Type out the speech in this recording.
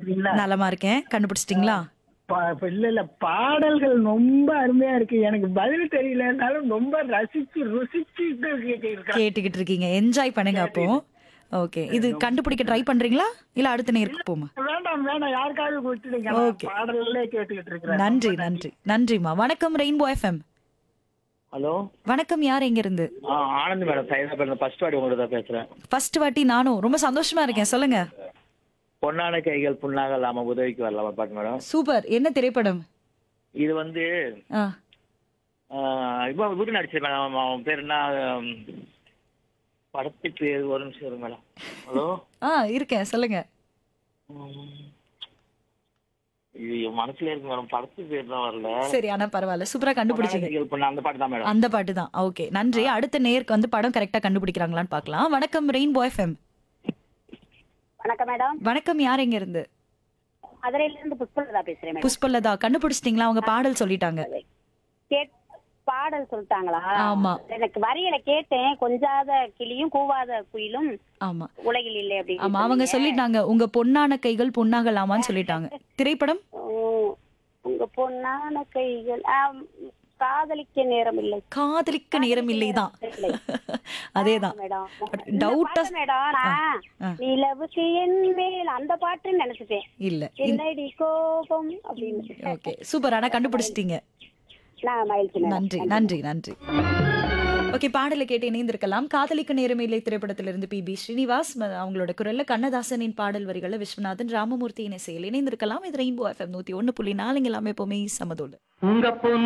இருக்கிறீங்களா நலமா இருக்கேன் கண்டுபிடிச்சிட்டீங்களா பா- இப்ப இல்ல இல்ல பாடல்கள் ரொம்ப அருமையா இருக்கு எனக்கு பதில் தெரியலனாலும் ரொம்ப ரசிச்சு ருசிச்சுட்டு இருக்கேன் கேட்டுக்கிட்டு இருக்கீங்க என்ஜாய் பண்ணுங்க அப்போ ஓகே இது கண்டுபிடிக்க ட்ரை பண்றீங்களா இல்ல அடுத்த நேருக்கு போமா வேண்டாம் வேண்டாம் யாருக்காவது கொடுத்துடுங்க Okay. பாடல்களே கேட்டுக்கிட்டு இருக்கிறேன் நன்றி நன்றி நன்றிம்மா வணக்கம் ரெயின்போ எஃப்எம் ஹலோ வணக்கம் யார் எங்க இருந்து ஆ ஆனந்த் மேடம் சைதாபேட்டில் ஃபர்ஸ்ட் வாடி உங்கள்கிட்ட தான் பேசுகிறேன் ஃபர்ஸ்ட் வாட்டி நானும் ரொம்ப சந்தோஷமா இருக்கேன் சொல்லுங்க பொன்னான கைகள் புண்ணாக இல்லாம உதவிக்கு வரலாமா பாட்டு மேடம் சூப்பர் என்ன திரைப்படம் இது வந்து ஆ ஆ, இப்போ வீட்டு நடிச்சது மேடம் அவன் பேர் என்ன ம், படத்து பேர் ஒரு நிமிஷம் இருக்கு மேடம் ஹலோ ஆ இருக்கேன் சொல்லுங்க இது என் மனசுல இருக்கு மேடம் படத்து பேர் தான் வரல சரி ஆனா பரவாயில்ல சூப்பரா பொன்னான கண்டுபிடிச்சீங்க கைகள் புண்ணா அந்த பாட்டு தான் மேடம் அந்த பாட்டு தான் ஓகே நன்றி அடுத்த நேருக்கு வந்து படம் கரெக்டா கண்டுபிடிக்கிறாங்களான்னு பார்க்கலாம் வணக்கம் ரெயின்போ எஃப்எம் வணக்கம் மேடம் வணக்கம் யார் எங்க இருந்து மதுரையில இருந்து புஷ்பலதா பேசுறேன் மேடம் புஷ்பலதா கண்டுபிடிச்சிட்டீங்களா அவங்க பாடல் சொல்லிட்டாங்க கேட் பாடல் சொல்லிட்டாங்களா ஆமா. எனக்கு வரியில கேட்டேன் கொஞ்சாத கிளியும் கூவாத குயிலும் ஆமா உலகில் இல்லை ஆமா அப்படின்னு அவங்க சொல்லிட்டாங்க உங்க பொன்னான கைகள் பொன்னாகலாமான்னு சொல்லிட்டாங்க திரைப்படம் உம், உங்க பொன்னான கைகள் ஆம், காதலிக்க நேரம் இல்லை காதலிக்க நேரம் இல்லைதான் இல்லை. அதேதான் மேடம் டவுட்டா இந்த பாட்டு மேடம் நான் ஆ. நிலவுக்கு என் மேல் அந்த பாட்டுன்னு நினைச்சிட்டேன் இல்ல என்னடி கோபம் அப்படின்னு ஓகே சூப்பர் ஆனா கண்டுபிடிச்சிட்டீங்க நான் மகிழ்ச்சி மேடம் நன்றி நன்றி நன்றி ஓகே பாடலை கேட்டு இணைந்திருக்கலாம் காதலிக்க நேரமில்லை திரைப்படத்திலிருந்து பி பி ஸ்ரீனிவாஸ் ம- அவங்களோட குரல்ல கண்ணதாசனின் பாடல் வரிகளை விஸ்வநாதன் ராமமூர்த்தி இசையில் இணைந்திருக்கலாம் இது ரெயின்போ எஃப்எம் நூத்தி ஒன்னு புள்ளி நாலுங்க எல்லாமே எப்பவுமே சமதோடு உங்க பொண்ணு